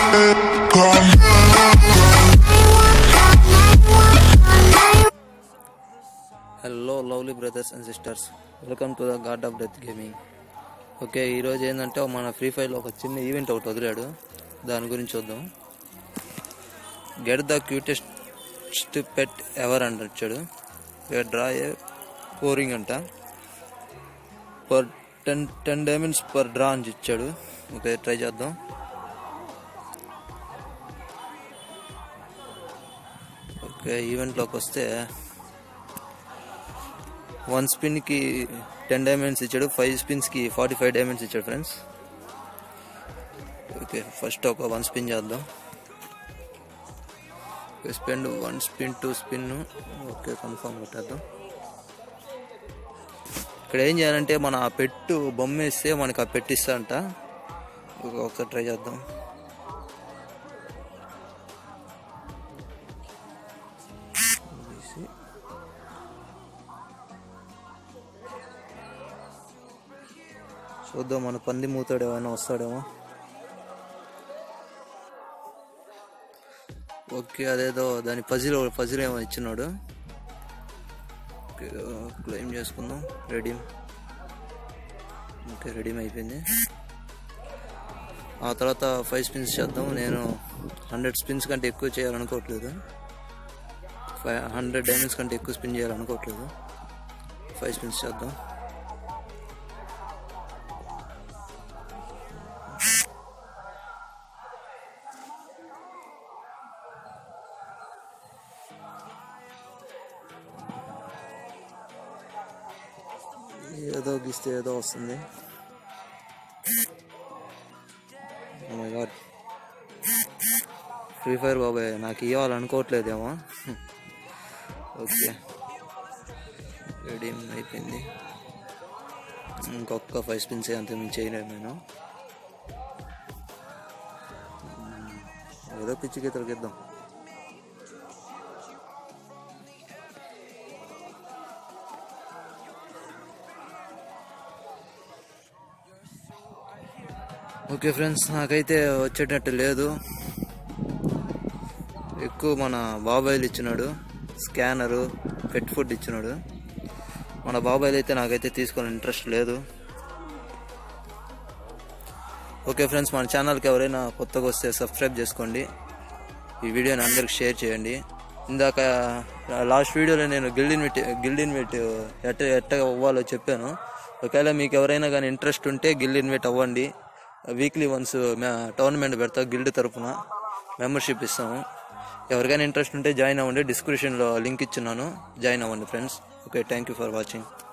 hello lovely brothers and sisters welcome to the god of death gaming okay ఈరోజు ఏంటంటే మన free ఫైర్లో ఒక చిన్న ఈవెంట్ ఒకటి వదిలాడు దాని గురించి చూద్దాం get the cutest pet ever అంట వచ్చాడు డ్రా ఏ పోరింగ్ అంట per ten ten diamonds per draw అని ఇచ్చాడు ఓకే ట్రై చేద్దాం ఓకే ఈవెంట్లోకి వస్తే వన్ స్పిన్కి టెన్ డైమండ్స్ ఇచ్చాడు ఫైవ్ స్పిన్స్కి ఫార్టీ ఫైవ్ డైమండ్స్ ఇచ్చాడు ఫ్రెండ్స్ ఓకే ఫస్ట్ ఒక వన్ స్పిన్ చేద్దాం spend one spin two spin okay confirm కొట్టేద్దాం ఇక్కడ ఏం చేయాలంటే మన ఆ పెట్టు బొమ్మ వేస్తే మనకు ఆ పెట్టి ఇస్తాడంట ఒక- ఒకసారి ట్రై చేద్దాం చూద్దాం మన పంది మూతాడు ఏమైనా వస్తాడేమో ఓకే అదేదో దాని పజిల్ పజిల్ ఏమో ఇచ్చినాడు ఓకే క్లెయిమ్ చేసుకుందాం రెడీమ్ ఓకే రెడీమ్ అయిపోయింది ఆ తర్వాత ఫైవ్ స్పిన్స్ చేద్దాం నేను హండ్రెడ్ స్పిన్స్ కంటే ఎక్కువ చేయాలనుకోవట్లేదు ఫైవ్ హండ్రెడ్ డైమండ్స్ కంటే ఎక్కువ స్పిన్ చేయాలనుకోవట్లేదు ఫైవ్ స్పిన్స్ చేద్దాం ఏదో గీస్తే ఏదో వస్తుంది గాడ్ ఫ్రీ ఫైర్ బాబాయ్ నాకు ఇవ్వాలనుకోవట్లేదేమో ఓకే రెడీమ్ అయిపోయింది ఇంకొక ఫైవ్ స్పిన్స్ అంత మించి చేయలేను నేను ఏదో పిచ్చికి తొలగిద్దాం ఓకే ఫ్రెండ్స్ నాకైతే వచ్చేటట్టు లేదు ఎక్కువ మన బాబాయిలు ఇచ్చినాడు స్కానరు పెట్ ఫుడ్ ఇచ్చినాడు మన బాబాయిలు అయితే నాకైతే తీసుకొని ఇంట్రెస్ట్ లేదు ఓకే ఫ్రెండ్స్ మన ఛానల్కి ఎవరైనా కొత్తగా వస్తే సబ్స్క్రైబ్ చేసుకోండి ఈ వీడియోని అందరికి షేర్ చేయండి ఇందాక లాస్ట్ వీడియోలో నేను గిల్డిన్ మిట్ గిల్డిన్ మిట్ ఎట్ట ఎట్ట అవ్వాలో చెప్పాను ఒకవేళ మీకు ఎవరైనా కానీ ఇంట్రెస్ట్ ఉంటే గిల్డిన్ మిట్ అవ్వండి వీక్లీ వన్స్ టోర్నమెంట్ పెడతా గిల్డ్ తరఫున మెంబర్షిప్ ఇస్తాము ఎవరికైనా ఇంట్రెస్ట్ ఉంటే జాయిన్ అవ్వండి డిస్క్రిప్షన్లో లింక్ ఇచ్చున్నాను జాయిన్ అవ్వండి friends okay thank you for watching